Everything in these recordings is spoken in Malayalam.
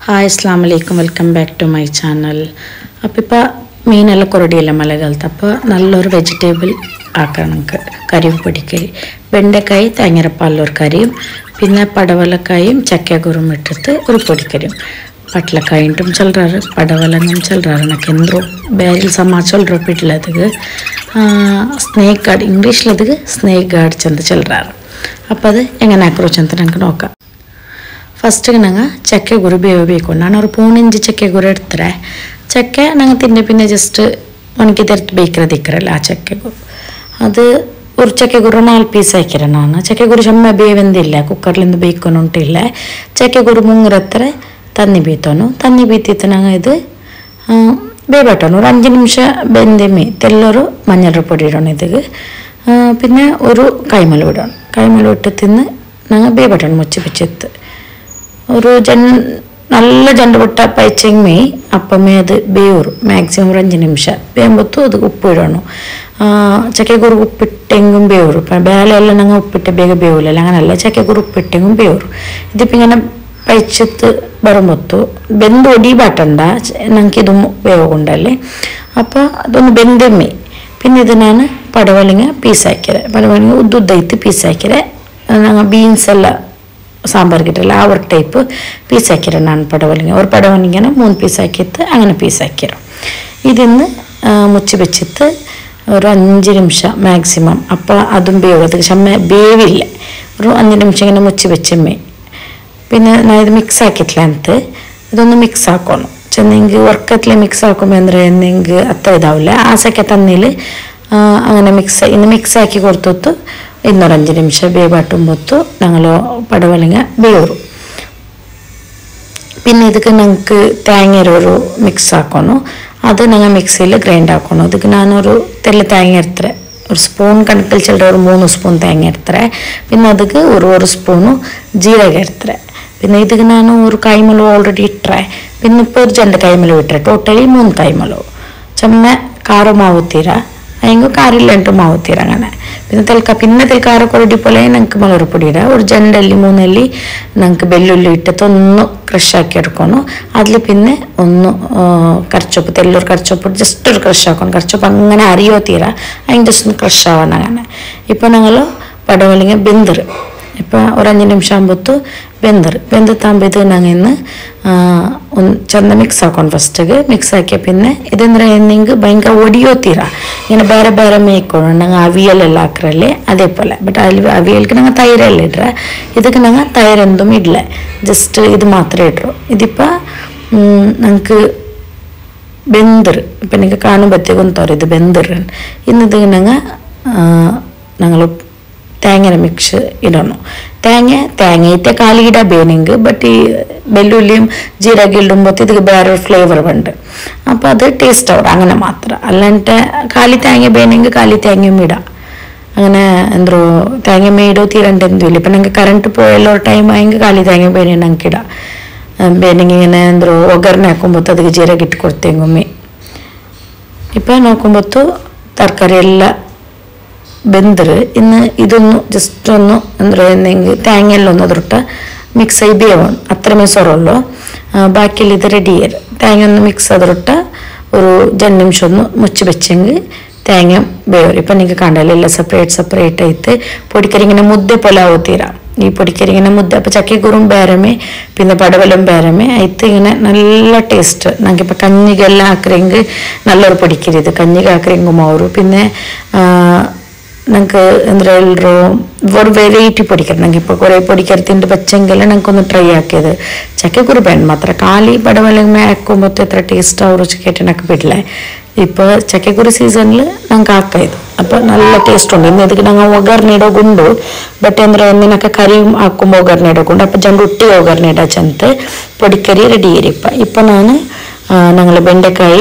ಹಾಯ್ ಅಸ್ಲಾಮ್ ಅಲೈಕುಮ್ welcome back to my channel അപ്പോൾ ഇപ്പോൾ മീനെല്ലാം കുറടിയല്ല മഴക്കാലത്ത് അപ്പോൾ നല്ലൊരു വെജിറ്റബിൾ ആക്കണം നമുക്ക് കറി പൊടിക്കറി വെണ്ടക്കായി തേങ്ങരപ്പാലൊരു കറിയും പിന്നെ പടവലക്കായും ചക്കക്കുറും ഇട്ടിട്ട് ഒരു പൊടിക്കറിയും പട്ടലക്കായിട്ടും ചൊല്ലാറ് പടവലങ്ങും ചൊല്ലാറ് എനിക്ക് ಎಂದ್ರು ಬೇರೆ ಸಮ ಚೊಲ್ರು ಪಿಟ್ಲದಗೆ ಸ್ನೇಕ್ ಗಾರ್ಡ್ ಇಂಗ್ಲೀಷ್ಲದಗೆ ಸ್ನೇಕ್ ಗಾರ್ಡ್ಸ್ ಅಂತ ಚೊಲ್றாರು അപ്പോൾ അത് എങ്ങനെ ആക്രോച്ച് ಅಂತ ನಂಗೆ നോക്കാം ಫಸ್ಟಿಗೆ ನಂಗೆ ಚಕ್ಕೆ ಗುರು ಬೇಯಬೇಕು ನಾನು ಅವ್ರು ಪೂಣಿಂಜಿ ಚಕ್ಕೆ ಗುರು ಇಡ್ತಾರೆ ಚಕ್ಕೆ ನಂಗೆ ತಿಂಡಿ പിന്നെ ജസ്റ്റ് ഉണക്കി തരത്ത് ബേക്കറത് ഇക്കറല്ല ആ ചക്കഗുരു അത് ഒരു ചക്കഗുരു നാല് പീസ് ആക്കിರ ನಾನು ಚಕ್ಕೆಗುರು ಚೊಮ್ಮೆ ಬೇವೆಂದಿಲ್ಲ ಕುಕ್ಕರ್ಲಿಂದ ಬೇಯ್ಕೊಂಡು ಉಂಟಿಲ್ಲ ಚಕ್ಕೆಗುರು ಮುಂಗರತ್ರ ತನ್ನಿ ಬೀತೋನು ತನ್ನಿ ಬೀತಿತ್ತು ನಂಗೆ ಇದು ಬೇಬಟ್ಟೋನು ഒരു അഞ്ച് നിമിഷം ബെന്തിമി തെല്ലൊരു മഞ്ഞൾ പൊടി ഇടണം ഇതിക്ക് പിന്നെ ഒരു കൈമൽ വിടണം കൈമൽ വിട്ട് തിന്ന് ഞങ്ങൾ ಬೇಬಟ್ಟೋನು മുಚ್ಚി വെച്ചെത്ത് ഒരു ജൻ നല്ല ജണ്ട് പൊട്ട പയച്ചെങ്ങി അപ്പമേ അത് ಬೇವರು ಮ್ಯಾಕ್ಸಿಮಮ್ ഒരു അഞ്ച് ನಿಮಿಷ ಬೇಂಬತ್ತು ಅದು ಉಪ್ಪು ಇಡೋಣ ಚಕ್ಕೆಗೂರು ಉಪ್ಪಿಟ್ಟೆಂಗುം ಬೇವರು ಬೇಳೆ ಎಲ್ಲ ನಂಗೆ ಉಪ್ಪಿಟ್ಟು ಬೇಗ ಬೇವಿಲ್ಲ അങ്ങനല്ല ചക്കക്കുരു ഉപ്പിട്ടെങ്കും ಬೇವರು ഇതിപ്പോൾ ഇങ്ങനെ പഴിച്ചത്ത് ബറുമ്പൊത്തു ಬೆಂದು ഒടിബാട്ടണ്ട ഞങ്ങൾക്ക് ഇതും വേവുകൊണ്ടല്ലേ അപ്പോൾ അതൊന്ന് ಬೆಂದೆಮ್ಮಿ പിന്നെ ഇത് ഞാൻ പടവലിങ്ങ പീസാക്കിയത് പടവലിങ്ങ ഉദ്ദുദ്ദൈത്ത് പീസാക്കിയത് ഞങ്ങൾ ബീൻസ് എല്ലാം ಸಾಂಬಾರ್ಗೆ ಇಟ್ಟಲ್ಲ ಆ ಒಂದು ಟೈಪ್ ಪೀಸ್ ಹಾಕಿರೋ ನಾನು ಪಡವಲಿಗೆ ಅವ್ರ ಪಡವಲಿಗೆನ ಮೂರು ಪೀಸ್ ಹಾಕಿತ್ತು അങ്ങനെ പീസ് ಹಾಕಿರೋ ഇതിന്ന് മുച്ചി വെച്ചിട്ട് ഒരു അഞ്ച് നിമിഷം മാക്സിമം അപ്പോൾ അതും വേവത് ചമ്മ വേവില്ല ഒരു അഞ്ച് നിമിഷം ഇങ്ങനെ മുച്ചി വെച്ചമ്മേ പിന്നെ ഞാൻ ഇത് മിക്സ് ആക്കിയിട്ടില്ല ಅಂತ ഇതൊന്ന് മിക്സ് ആക്കണം ചെന്നെങ്കിൽ ഉറക്കത്തിൽ മിക്സ് ആക്കുമ്പോൾ ಅಂದ್ರೆ എന്തെങ്കിൽ അത്ര ഇതാവില്ല ആ സക്കെ തന്നിൽ അങ്ങനെ മിക്സ് ഇന്ന് മിക്സ് ആക്കി കൊടുത്തിട്ട് ಇನ್ನೊಂದು ಅഞ്ചು ನಿಮಿಷ ಬೇಬಾಟುಂಬತ್ತು ഞങ്ങൾ പടവലങ്ങ ಬೇವರು പിന്നെ ಇದಕ್ಕೆ ഞങ്ങൾക്ക് തേങ്ങയുടെ ഒരു മിക്സ് ആക്കണം അത് ഞങ്ങൾ മിക്സിയിൽ ഗ്രൈൻഡ് ആക്കണം ಅದಕ್ಕೆ ನಾನೊരു തെല്ല തേങ്ങ എടുത്തರೆ ഒരു സ്പൂൺ കണക്കിൽ ചിലർ ഒരു മൂന്ന് സ്പൂൺ തേങ്ങ എടുത്തರೆ പിന്നെ ಅದಕ್ಕೆ ഒരു ഒരു സ്പൂണു ജീരക എടുത്തರೆ പിന്നെ ಇದಕ್ಕೆ ನಾನು ഒരു കൈമലു ഓൾറെഡി ഇട്ടರೆ പിന്നെ ഇപ്പോൾ ഒരു രണ്ട് കൈമലു ഇട്ടರೆ ടോട്ടലി മൂന്ന് കൈമലു ചമ്മ ಖಾರ ಮಾವುತ್ತೀರ ಹೆಂಗೋ ಕಾರಿಲ್ಲ ಎಂಟು ಮಾವುತ್ತೀರ അങ്ങനെ പിന്നെ തൽക്ക പിന്നെ തൽക്കാര കൊരടി പോലെ ഞങ്ങൾക്ക് മുളക് പൊടിയിട ഒരു ജണ്ടല്ലി മൂന്നല്ലി ഞങ്ങൾക്ക് ಬೆಳ್ಳುಳ್ಳಿ ഇട്ടിട്ട് ഒന്ന് ക്രഷ് ആക്കി എടുക്കണം അതിൽ പിന്നെ ഒന്ന് കറച്ചൊപ്പ് തെല്ലൊരു കറച്ചൊപ്പ് ജസ്റ്റ് ഒരു ക്രഷ് ആക്കണം കറച്ചൊപ്പ് അങ്ങനെ അറിയോ തീര അതിന് ജസ്റ്റ് ഒന്ന് ക്രഷ് ആവണം അങ്ങനെ ഇപ്പം ഞങ്ങൾ പടവലിങ്ങ ಬೆಂದರು ഇപ്പം ഒരു അഞ്ച് നിമിഷം ആകുമ്പോഴത്തു ಬೆಂದರು ಬೆಂದ ತಾಂಬಿದ್ದು ನಂಗೆ ಇನ್ನು ಒಂದು ಚಂದ ಮಿಕ್ಸ್ ಹಾಕೊಂಡು ಫಸ್ಟಿಗೆ ಮಿಕ್ಸ್ ಹಾಕಿ പിന്നെ ഇതെന്താ എന്തെങ്കിൽ ഭയങ്കര ഒടിയോത്തീര ഇങ്ങനെ ಬೇರೆ ಬೇರೆ ಮೇಯ್ಕೊಂಡು ನಂಗೆ ಅವಿಯಲೆಲ್ಲ ಹಾಕ್ರಲ್ಲಿ ಅದೇ ಪೋಲೆ ಬಟ್ ಅಲ್ಲಿ ಅವಿಯಲ್ಗೆ ನಂಗೆ ತೈರೆಲ್ಲ ಇಡ್ರೆ ಇದಕ್ಕೆ ನಂಗೆ ತೈರೆಂದುം ಇಡ್ಲ ಜಸ್ಟ್ ಇದು ಮಾತ್ರ ಇಡ್ರು ഇതിപ്പോൾ ഞങ്ങൾക്ക് ಬೆಂದರು ഇപ്പം നിങ്ങൾക്ക് കാണുമ്പോഴത്തേക്കും തോറും ഇത് ಬೆಂದರು ഇന്നത് ഞങ്ങൾ ഞങ്ങൾ തേങ്ങ മിക്സ് ഇടണം തേങ്ങ തേങ്ങയിട്ട കാലിയിട ಬೇನಿಂಗ್ ಬಟ್ ಈ ಬೆಳ್ಳುಳ್ಳಿയും ಜೀರಿಗೆ ಇಡುമ്പോൾ ಇದಕ್ಕೆ ಬೇರೆ ಫ್ಲೇವರ್ ഉണ്ട് അപ്പോൾ അത് ടേസ്റ്റ് ആവും അങ്ങനെ മാത്രം അല്ലാണ്ട് കാലി തേങ്ങ ಬೇನಿಂಗ್ കാലി തേങ്ങയും ഇടാം അങ്ങനെ എന്തോ തേങ്ങ മേടോ തീരണ്ടെന്തുമില്ല ഇപ്പം ഞങ്ങൾക്ക് കറണ്ട് പോയല്ലോ ടൈം ആയെങ്കിൽ കാലി തേങ്ങ ಬೇನೆ ഞങ്ങൾക്ക് ഇടാം ಬೇನಿಂಗ್ ഇങ്ങനെ എന്തോ ಒಗ್ಗರಣೆ ಹಾಕೊಂಬತ್ತು ಅದಕ್ಕೆ ಜೀರಿಗೆ ಇಟ್ಟು ಕೊಡ್ತೇಗೊಮ್ಮೆ ഇപ്പം നോക്കുമ്പോഴത്തു തർക്കാരി എല്ലാം ಬೆಂದರೆ ಇನ್ನು ಇದೊಂದು ಜಸ್ಟ್ ಒಂದು ಅಂದರೆ ನಿಂಗೆ ತೇಂಗೆಲ್ಲ ಒಂದು ಅದ್ರೊಟ್ಟ ಮಿಕ್ಸ್ ಆಗಿ ಬೇವನ್ ಅತ್ರ ಮೆಸೊರಲ್ಲು ಬಾಕಿಯಲ್ಲಿ ಇದು ರೆಡಿ തേങ്ങ ഒന്ന് മിക്സ് അതിലിട്ട് ഒരു രണ്ട് നിമിഷം ഒന്ന് മുച്ച് വെച്ചെങ്കിൽ തേങ്ങ ಬೇವರು ഇപ്പം നിങ്ങൾക്ക് കണ്ടല്ലോ എല്ലാം സെപ്പറേറ്റ് സെപ്പറേറ്റ് ആയിട്ട് പൊടിക്കറി ഇങ്ങനെ മുദ്ദ പോലെ ആവത്തീരാം ഈ പൊടിക്കറി ഇങ്ങനെ മുദ്ദ അപ്പം ചക്കക്കുറും ಬೇರಮೆ പിന്നെ പടവലും ಬೇರಮೆ ആയിട്ട് ഇങ്ങനെ നല്ല ടേസ്റ്റ് ഞങ്ങൾക്കിപ്പോൾ കഞ്ഞിಗೆಲ್ಲ ಹಾಕ್ರೆಂಗೆ നല്ലൊരു പൊടിക്കരി ഇത് കഞ്ഞിಗೆ ಹಾಕ್ರೆಂಗು ಅವರು പിന്നെ ഞങ്ങൾക്ക് എന്താ എല്ലರೂ ഒരു വെറൈറ്റി പൊടിക്കറി ഞങ്ങൾക്ക് ഇപ്പോൾ കുറേ പൊടിക്കറി തിണ്ട് വെച്ചെങ്കിൽ ഞങ്ങൾക്കൊന്ന് ട്രೈ ಹಾಕಿയത് ചക്കക്കുരു ಬೇಡ ಮಾತ್ರ ಖಾಲಿ പടവലങ്ങ ಹಾಕೊಂಬತ್ತು എത്ര ടേസ്റ്റ് ಅವರು ചിക്കറ്റ് എനിക്ക് ಬಿಡ್ಲ ഇപ്പോൾ ചക്കക്കുരു സീസണിൽ ഞങ്ങൾക്ക് ಹಾಕಾಯ್ದು അപ്പോൾ നല്ല ಟೇಸ್ಟ್ ഉണ്ട് ಇನ್ನು ಇದಕ್ಕೆ ನಂಗೆ ಒಗ್ಗರಣೆ ಇಡೋಗುಂಡು ಬಟ್ ಅಂದ್ರೆ ನಿನಕ್ಕೆ ಕರಿ ಹಾಕೊಂಬ ಒಗ್ಗರಣೆ ಇಡೋಗುಂಡು അപ്പോൾ ಜಂಡು ಉಟ್ಟಿ ಒಗ್ಗರಣೆ ಇಡಚಂತ പൊടിക്കറി ರೆಡಿ ಇರಿಪ್ಪ ഇപ്പോൾ ನಾನು ഞങ്ങൾ ಬೆಂಡೆಕಾಯಿ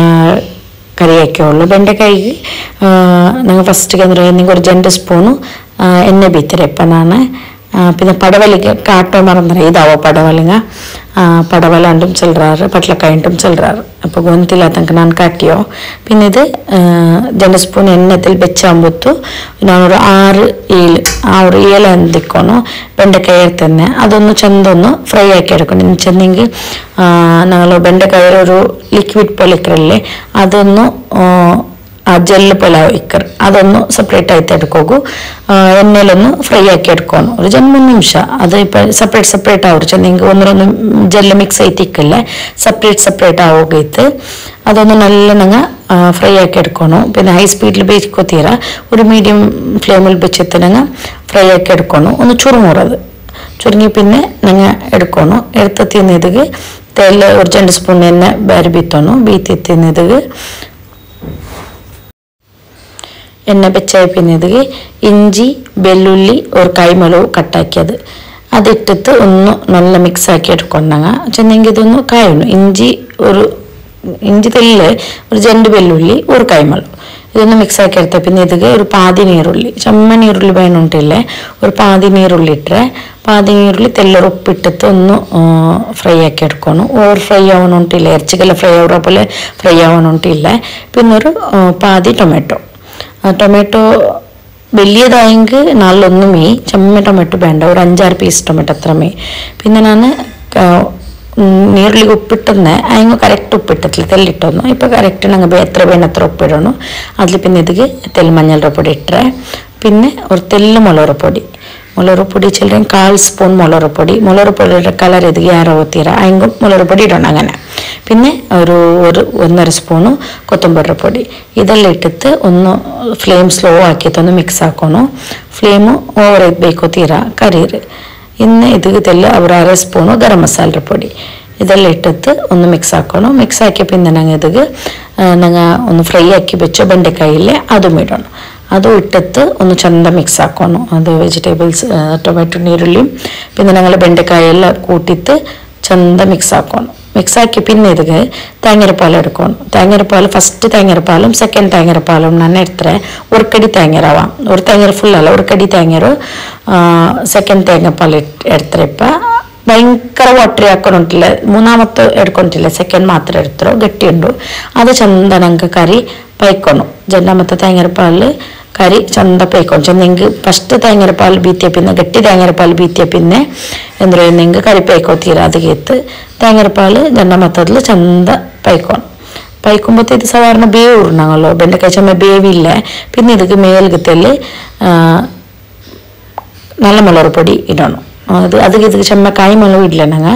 ಕರಿ ಹಾಕ್ಯವಳು ಬೆಂಡೆಕಾಯಿಗೆ ನಂಗೆ ಫಸ್ಟಿಗೆ ಅಂದರೆ ನಿಂಗೆ ഒരു രണ്ട് ಸ್ಪೂನು ಎಣ್ಣೆ ಬೀತಾರೆ ಇಪ್ಪ ನಾನು ಆ, പിന്നെ പടവലിക്ക് കാട്ടോ മറന്നറ ഇതാവോ പടവലിങ്ങ ಆ, ಪಡವಲಾಂಟು ಚೆಲ್ರಾರು ಪಟ್ಲಕಾಯಿಂಟು ಚೆಲ್ರಾರು ಅಪ್ಪ ಗೊಂತಿಲ್ಲ ತನಕ ನಾನು ಕಾಟಿಯೋ പിന്നെ ഇത് രണ്ട് സ്പൂൺ എണ്ണത്തിൽ വെച്ചാകുമ്പോത്തു ഞാനൊരു ആറ് ഏഴ് ആ ഒരു ഏഴ് എന്തിക്കോണു ಬೆಂಡೆಕಾಯಿ ಇರ್ತೇನೆ ಅದೊಂದು ಚಂದೊಂದು ಫ್ರೈ ಆಕಿ എടുക്കണം ಇನ್ನು ಚೆಂದಿಗೆ ನಾವು ಬೆಂಡೆಕಾಯಿ ഒരു ലിക്വിഡ് പോലെ ഇക്കറല്ലേ അതൊന്ന് ಆ, ಆ ಜೆಲ್ ಪಲಾವ್ ಇಕ್ಕರ್ ಅದೊಂದು ಸಪ್ರೇಟ್ ಆಯ್ತು ಎಡ್ಕೋಗು ಎಣ್ಣೆಲೊಂದು ಫ್ರೈ ಆಕಿ ಎಡ್ಕೊಂಡು ഒരു രണ്ട് മൂന്ന് നിമിഷം അത് ഇപ്പൊ സെപ്പറേറ്റ് സെപ്പറേറ്റ് ആവും ചെന്നെങ്കിൽ ഒന്നിനൊന്ന് ജെല്ല് മിക്സ് ആയിട്ട് ഇക്കല്ലേ സെപ്പറേറ്റ് സെപ്പറേറ്റ് ആവുകയിട്ട് അതൊന്ന് നല്ലനങ്ങ ഫ്രൈ ആക്കി എടുക്കണം പിന്നെ ഹൈ സ്പീഡിൽ ಬೇಯಿಸ್ಕೋತೀರ ഒരു മീഡിയം ഫ്ലെയിമിൽ വെച്ചെത്തിനങ്ങ ഫ്രൈ ആക്കി എടുക്കണം ഒന്ന് ചുരുങ്ങൂറത് ചുരുങ്ങി പിന്നെ ഞങ്ങൾ എടുക്കണം എടുത്ത് തിന്നിതിಗೆ ತೆಲ್ಲ ഒരു രണ്ട് സ്പൂൺ എണ്ണ ಬೇರೆ ಬಿತ್ತೋನು ಬೀತಿ ತಿನ್ನಿದಿಗೆ ಎಣ್ಣೆ ಬೆಚ್ಚಾയി പിന്നീട് ഇഞ്ചി വെല്ലുള്ളി ഒരു കൈമളവ് കട്ടാക്കിയത് അതിട്ടിട്ട് ഒന്ന് നല്ല മിക്സ് ആക്കി എടുക്കൊണ്ടങ്ങ ചെന്നെങ്കിൽ ഇതൊന്ന് കായണം ഇഞ്ചി ഒരു ഇഞ്ചി തെല്ല് ഒരു ജണ്ട് വെല്ലുള്ളി ഒരു കൈമളവ് ഇതൊന്ന് മിക്സ് ആക്കി എടുത്ത പിന്നെ ഇതിಗೆ ഒരു പാതി നീರುಳ್ಳಿ ചമ്മ നീರುಳ್ಳಿ വേണുണ്ടില്ലേ ഒരു പാതി നീರುಳ್ಳಿ ഇട്ടರೆ പാതി നീರುಳ್ಳಿ തെല്ലൊരു ഉപ്പിട്ടിട്ട് ഒന്ന് ഫ്രൈ ആക്കി എടുക്കണം ഓവർ ഫ്രൈ ആവണുണ്ടില്ല ഇറച്ചിക്കെല്ലാം ഫ്രൈ ആവുന്ന പോലെ ഫ്രൈ ആവണുണ്ടില്ല പിന്നെ ഒരു ആ, പാതി ടൊമാറ്റോ ആ ടൊമാറ്റോ വലിയതായെങ്കിൽ നാലിലൊന്ന് മീ ചെമ്മ ടൊമാറ്റോ വേണ്ട ഒരു അഞ്ചാറ് പീസ് ടൊമാറ്റോ അത്ര മീ പിന്നെ ഞാൻ ನೀರುಳ್ಳಿಗೆ ಉಪ್ಪಿಟ್ಟದ್ನೆ ಹಂಗೆ ಕರೆಕ್ಟ್ ಉಪ್ಪಿಟ್ಟತ್ಲಿ ತೆಲ್ಲಿಟ್ಟೋನು ಇಪ್ಪ ಕರೆಕ್ಟ್ ನಂಗೆ എത്ര വേണം അത്ര ഉപ്പിടണം അതിൽ പിന്നെ ഇതിക്ക് തെല്ല് മഞ്ഞളുടെ പൊടി ഇട്ടേ പിന്നെ ഒരു തെല്ല് മുളകുപൊടി മുളകുപൊടി ചിലരും കാൽ സ്പൂൺ മുളകുപൊടി മുളകുപൊടിയുടെ കളർ ഇതിക്ക് ಯಾರೋ ഓത്തീര അതിങ്ങും മുളകുപൊടി ഇടണം അങ്ങനെ പിന്നെ ഒരു ഒരു ഒന്നര സ്പൂണ് കൊത്തമ്പരി പൊടി ഇതെല്ലാം ഇട്ടിട്ട് ഒന്ന് ഫ്ലെയിം സ്ലോ ആക്കിയിട്ടൊന്ന് മിക്സ് ആക്കണം ഫ്ലെയിം ഓവർ ಬೇಕು ತೀರಾ ಕರೀರಿ ಇನ್ನು ಇದಕ್ಕೆ ತೆಲ್ಲ ഒരു അര സ്പൂണ് ഗരം മസാല പൊടി ഇതെല്ലാം ഇട്ടിട്ട് ഒന്ന് മിക്സ് ആക്കണം മിക്സ് ആക്കിയ പിന്നെ ഞങ്ങൾ ഇതിക്ക് ഞങ്ങൾ ഒന്ന് ഫ്രൈ ആക്കി വെച്ച ಬೆಂಡೆಕಾಯಿಲೆ അതും ഇടണം അതും ഇട്ടിട്ട് ഒന്ന് ചന്ത മിക്സ് ആക്കണം അത് വെജിറ്റബിൾസ് ടൊമാറ്റോ നീരുള്ളിയും പിന്നെ ഞങ്ങൾ ಬೆಂಡೆಕಾയെല്ലാം കൂട്ടിയിട്ട് ചന്ത മിക്സ് ആക്കണം മിക്സ് ആക്കി പിന്നെ ഇതിക്ക് തേങ്ങരപ്പാൽ എടുക്കണം തേങ്ങരപ്പാൽ ഫസ്റ്റ് തേങ്ങരപ്പാലും സെക്കൻഡ് തേങ്ങരപ്പാലും ನಾನು എടുത്തರೆ ഒരു കടി തേങ്ങരാവാം ഒരു തേങ്ങര ഫുൾ അല്ല ഒരു കടി തേങ്ങರು സെക്കൻഡ് തേങ്ങപ്പാൽ എടുത്തರೆ ഇപ്പം ഭയങ്കര വാട്ടറി ആക്കണുണ്ടില്ല മൂന്നാമത്തെ എടുക്കൊണ്ടില്ല സെക്കൻഡ് മാത്രം എടുത്തോ ഗട്ടിയുണ്ടു അത് ചന്ത ഞങ്ങൾക്ക് കറി പൈക്കണം രണ്ടാമത്തെ തേങ്ങരപ്പാലിൽ കറി ചന്ത പൈക്കണം ചെന്നെങ്കിൽ ഫസ്റ്റ് തേങ്ങരപ്പാൽ ബീത്തിയ പിന്നെ ഗട്ടി തേങ്ങരപ്പാൽ ബീത്തിയ പിന്നെ എന്ത് പറയുന്നെങ്കിൽ കറി പൈക്കോത്തീര അത് കേത്ത് തേങ്ങരപ്പാൽ രണ്ടാമത്തതിൽ ചന്ത പൈക്കണം പൈക്കുമ്പോഴത്തെ ഇത് സാധാരണ ಬೇವು ಬೆಂಡೆಕಾಯಿ ಚಮ್ಮ ಬೇವಿಲ್ಲ പിന്നെ ಇದಕ್ಕೆ ಮೇಲ್ಗತ್ತಲ್ಲಿ നല്ല മുളക് പൊടി ഇടണം അത് അത് ഇതിക്ക് ചെമ്മ കായ്മുളകും ഇല്ല ഞങ്ങൾ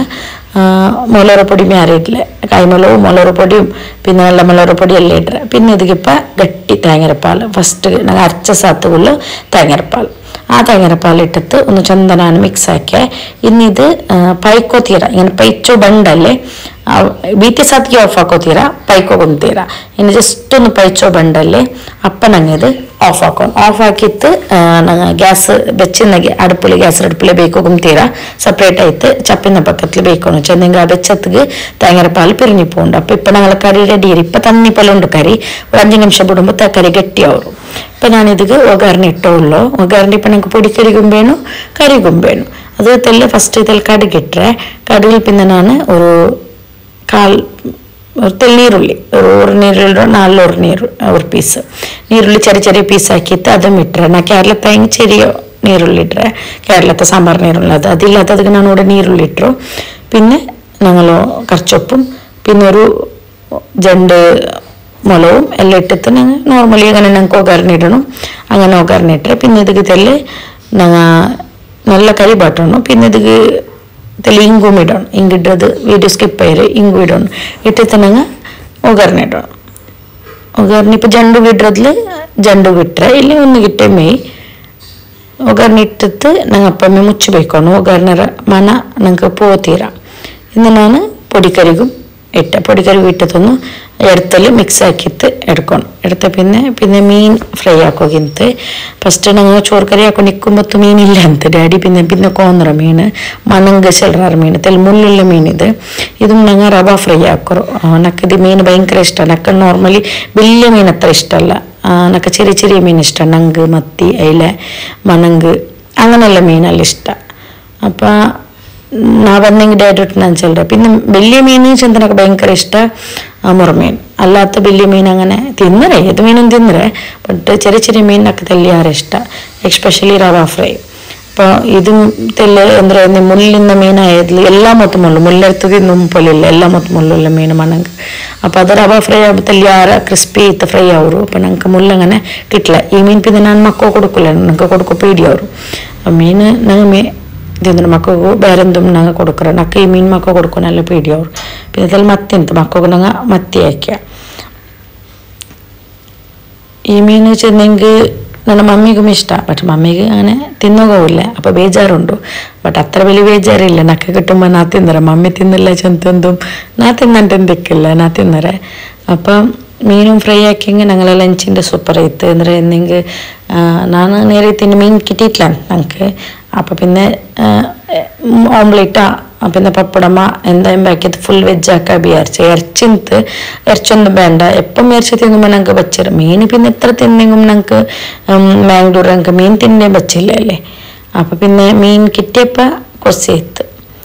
മുളക് പൊടി വേറെ ഇല്ല കായ്മുളകും മുളക് പൊടിയും പിന്നെ നല്ല മുളക് പൊടി എല്ലാം ഇട്ടേ പിന്നെ ഇതിക്കിപ്പോൾ ഗട്ടി തേങ്ങരപ്പാൽ ഫസ്റ്റ് ഞങ്ങൾ അരച്ച സാത്തുകളിൽ തേങ്ങരപ്പാൽ ആ തേങ്ങരപ്പാൽ ഇട്ടിട്ട് ഒന്ന് ചന്ദനാണ് മിക്സ് ആക്കിയ ഇന്നിത് പൈക്കോತೀರ ഇങ്ങനെ പൈച്ചോ ബണ്ടല്ലേ ಬೀಟಿ ಸಾತಿಗೆ ಆಫ್ ಹಾಕೋತೀರಾ ಪೈಕೋಗೊಂತೀರಾ ಇನ್ನು ಜಸ್ಟ್ ಒಂದು ಪೈಚೋ ಬಂಡಲ್ಲಿ ಅಪ್ಪ ನಂಗೆ ಇದು ಆಫ್ ಹಾಕೊಂಡು ಆಫ್ ಹಾಕಿತ್ತು ನಂಗೆ ಗ್ಯಾಸ್ ಬೆಚ್ಚಿನಾಗೆ അടുപ്പിൽ ഗ്യാസ് അടുപ്പിൽ ബേക്കൊകുംതീര സെപ്പറേറ്റ് ആയിട്ട് ചപ്പിന്ന പക്കത്തിൽ ബേക്കണം ചെന്നെങ്കിൽ ആ വെച്ചത്തിക്ക് തേങ്ങരപ്പാൽ പിരിഞ്ഞു പോകുന്നുണ്ട് അപ്പൊ ഇപ്പൊ ഞങ്ങൾ കറി റെഡി ഇപ്പൊ തന്നി പോലെ ഉണ്ട് കറി ഒരു അഞ്ച് നിമിഷം ಬಿಡುമ്പോൾ കറി ಗಟ್ಟಿಯಾವರು ഇപ്പൊ ഞാൻ ഇതിക്ക് ಒಗ್ಗರಣೆ ಇಟ್ಟೋಳು ಒಗ್ಗರಣೆ ഇപ്പൊ ನಂಗೆ പൊടി കറിಗುಂಬೇನು കറിಗುಂಬೇನು അത് തെല്ല് ഫസ്റ്റ് ഇതിൽ കടുകിട്ടേ കടുകിൽ പിന്നെ ഞാൻ ഒരു ಕಾಲ್ ತೆಲ್ ನೀರುಳ್ಳಿ ഒരു ഒരു നീരുള്ളി നാല് ഒരു നീರು ഒരു പീസ് നീരുള്ളി ചെറിയ ചെറിയ പീസ് ആക്കിയിട്ട് അതും ഇട്ടേ ഞാൻ കേരളത്തെ ചെറിയ നീരുള്ളി ഇട്ടേ കേരളത്തെ സാമ്പാർ നീരുള്ളി അത് അതില്ലാത്തതൊക്കെ ഞാൻ ഇവിടെ നീരുള്ളി ഇട്ടു പിന്നെ ഞങ്ങൾ കറച്ചൊപ്പും പിന്നെ ഒരു ജണ്ട് മുളകും എല്ലാം ഇട്ടിട്ട് ഞങ്ങൾ നോർമലി അങ്ങനെ ഞങ്ങൾക്ക് ഒഗാറിനിടണം അങ്ങനെ ഒഗാറിനിട്ടേ പിന്നെ ഇതിക്ക് തെല്ല് ഞങ്ങൾ നല്ല കറി ബാട്ടണം പിന്നെ ഇതിക്ക് ತೆಲಿ ಇಂಗು ಇಡೋಣ ಹಿಂಗೆ ಇಡೋದು ವೀಡಿಯೋ ಸ್ಕಿಪ್ ಆಯ್ರಿ ಇಂಗು ಇಡೋಣ ಇಟ್ಟಿತ್ತನಂಗ ಒಗ್ಗರಣೆ ಇಡೋಣ ಒಗ್ಗರಣೆ ಇಪ್ಪ ಜಂಡು ಇಡ್ರದ್ಲೆ ಜಂಡು ಇಟ್ಟರೆ ಇಲ್ಲಿ ಒಂದು ಗಿಟ್ಟೆ ಮೇ ಒಗ್ಗರಣೆ ಇಟ್ಟಿತ್ತು ನಂಗೆ ಅಪ್ಪಮ್ಮೆ ಮುಚ್ಚಬೇಕು ಒಗ್ಗರಣೆ ಮನ ನಂಗೆ പോത്തീര ഇന്ന് ഞാൻ പൊടിക്കരികും ഇട്ട പൊടിക്കറി ഇട്ടതൊന്ന് എടുത്തൽ മിക്സ് ആക്കിയിട്ട് എടുക്കണം എടുത്ത പിന്നെ പിന്നെ മീൻ ഫ്രൈ ആക്കോಗಿಂತ ಫಸ್ಟ್ ನಂಗೆ ಚೋರ್ ಕರಿ ಹಾಕೊಂಡು ನಿಕ್ಕೊಂಬತ್ತು ಮೀನಿಲ್ಲ ಅಂತ ಡ್ಯಾಡಿ പിന്നെ പിന്നെ ಕೋಂದ್ರ ಮೀನು ಮನಂಗ ಚೆಲ್ರಾರ ಮೀನು ತೆಲ್ ಮುಳ್ಳುಳ್ಳ ಮೀನಿದೆ ಇದು ನಂಗೆ ರವಾ ಫ್ರೈ ಹಾಕೋರು ನಕ್ಕದು ಮೀನು ಭಯಂಕರ ಇಷ್ಟ ನಕ್ಕ ನಾರ್ಮಲಿ വലിയ മീൻ അത്ര ഇഷ്ടമല്ല നക്ക ചെറിയ ചെറിയ മീൻ ഇഷ്ടം നങ്ക് മത്തി അയില മണങ്ക് അങ്ങനെയുള്ള മീനെല്ലാം ഇഷ്ടം അപ്പം ನಾ ಬಂದಂಗೆ ಡೈರೆಕ್ಟ್ ನಾನು ಚೆಲ್ರೆ പിന്നെ വലിയ മീൻ ചന്ദനൊക്കെ ഭയങ്കര ഇഷ്ട മുറമീൻ അല്ലാത്ത വലിയ മീൻ അങ്ങനെ തിന്നറേ ഏത് മീനും തിന്നറേ ബട്ട് ചെറിയ ചെറിയ മീനൊക്കെ തെല്ലിയാറ് ഇഷ്ട എക്സ്പെഷ്യലി റവ ഫ്രೈ അപ്പോൾ ಇದು ತೆಲ್ಲ ಅಂದ್ರೆ ನೀವು ಮುಳ್ಳಿನ ಮೀನ ಇದ್ಲಿ ಎಲ್ಲ ಮೊತ್ತ ಮುಳ್ಳು ಮುಳ್ಳಿರ್ತದೆ ನುಂಪಲಿಲ್ಲ ಎಲ್ಲ ಮೊತ್ತ ಮುಳ್ಳುള്ള മീൻ മണങ്ക് അപ്പോൾ അത് റവ ഫ്രൈ ആകുമ്പോൾ ಯಾರ ಕ್ರಿಸ್ಪಿ ಇತ್ತು ಫ್ರೈ ಅವರು അപ്പോൾ ನಂಗೆ ಮುಳ್ಳಂಗನೆ കിട്ടില്ല ಈ ಮೀನು പിന്നെ ನಾನು ಮಕ್ಕಳು കൊടുക്കില്ല ನಂಗೆ കൊടുക്കೋ പേടി ಅವರು ಮೀನು ನಂಗೆ ಮೀ ಇದಂದ್ರೆ ಮಕ್ಕಳಿಗೂ ಬೇರೆಂದು ನಂಗೆ ಕೊಡ್ಕರ ನಕ್ಕ ಈ ಮೀನು ಮಕ್ಕ ಕೊಡ್ಕೊ നല്ല പേടി ಅವರು പിന്നെ ಅದ್ರಲ್ಲಿ ಮತ್ತೆ ಎಂತ ಮಕ್ಕಳಿಗೆ ನಂಗೆ ಮತ್ತಿ ಹಾಕ್ಯ ಈ ಮೀನು ಚೆನ್ನಂಗೆ ನನ್ನ ಮಮ್ಮಿಗೂ ಇಷ್ಟ ಬಟ್ ಮಮ್ಮಿಗೆ അങ്ങനെ ತಿನ್ನೋಗೋವಿಲ್ಲ അപ്പോൾ ಬೇಜಾರುಂಟು ಬಟ್ ಅത്ര വലിയ ಬೇಜಾರಿಲ್ಲ ನಕ್ಕ കിട്ടുമ്പോൾ ನಾ ತಿಂದರೆ ಮಮ್ಮಿ ತಿನ್ನಿಲ್ಲ ചെന്തെന്തും ನಾ തിന്നണ്ടെന്തൊക്കില്ല ನಾ ತಿನ್ನರೆ അപ്പം മീനും ഫ്രൈ ആക്കിയെങ്കിൽ ഞങ്ങളെ ലഞ്ചിൻ്റെ സൂപ്പർ ആയിത്ത് ಅಂದರೆ എന്തെങ്കിൽ ನಾನು നേരെ തിന്ന് മീൻ കിട്ടിയിട്ടില്ല ഞങ്ങൾക്ക് അപ്പം പിന്നെ ഓംലെറ്റാ പിന്നെ പപ്പടമ എന്തായാലും ബാക്കിയത് ഫുൾ വെജ് ആക്കാൻ വിചാരിച്ചു ഇറച്ചിന്ത് ഇറച്ചൊന്നും വേണ്ട എപ്പം ഇറച്ചി തിന്നുമ്പോൾ ഞങ്ങൾക്ക് പച്ചിരും മീൻ പിന്നെ എത്ര തിന്നെങ്കിലും ഞങ്ങൾക്ക് മാംഗ്ലൂർ ഞങ്ങൾക്ക് മീൻ തിന്നേ പച്ചില്ല അല്ലേ അപ്പം പിന്നെ മീൻ കിട്ടിയപ്പോൾ കുറച്ച് എത്ത്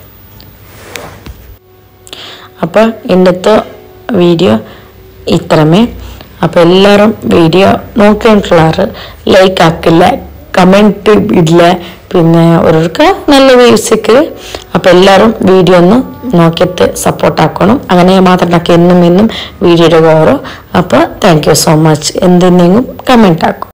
അപ്പോൾ ഇന്നത്തെ വീഡിയോ ഇത്രമേ അപ്പോൾ എല്ലാവരും വീഡിയോ നോക്കിയിട്ടുള്ളവർ ലൈക്ക് ആക്കില്ല കമൻറ്റ് ഇടില്ല പിന്നെ ഓരോർക്ക് നല്ല വ്യൂസിക്ക് അപ്പോൾ എല്ലാവരും വീഡിയോ ഒന്ന് നോക്കിയിട്ട് സപ്പോർട്ട് ആക്കണം അങ്ങനെ മാത്രം എന്നും എന്നും വീഡിയോയുടെ കയറും അപ്പോൾ താങ്ക് യു സോ മച്ച് എന്തെങ്കിലും കമൻറ്റ് ആക്കും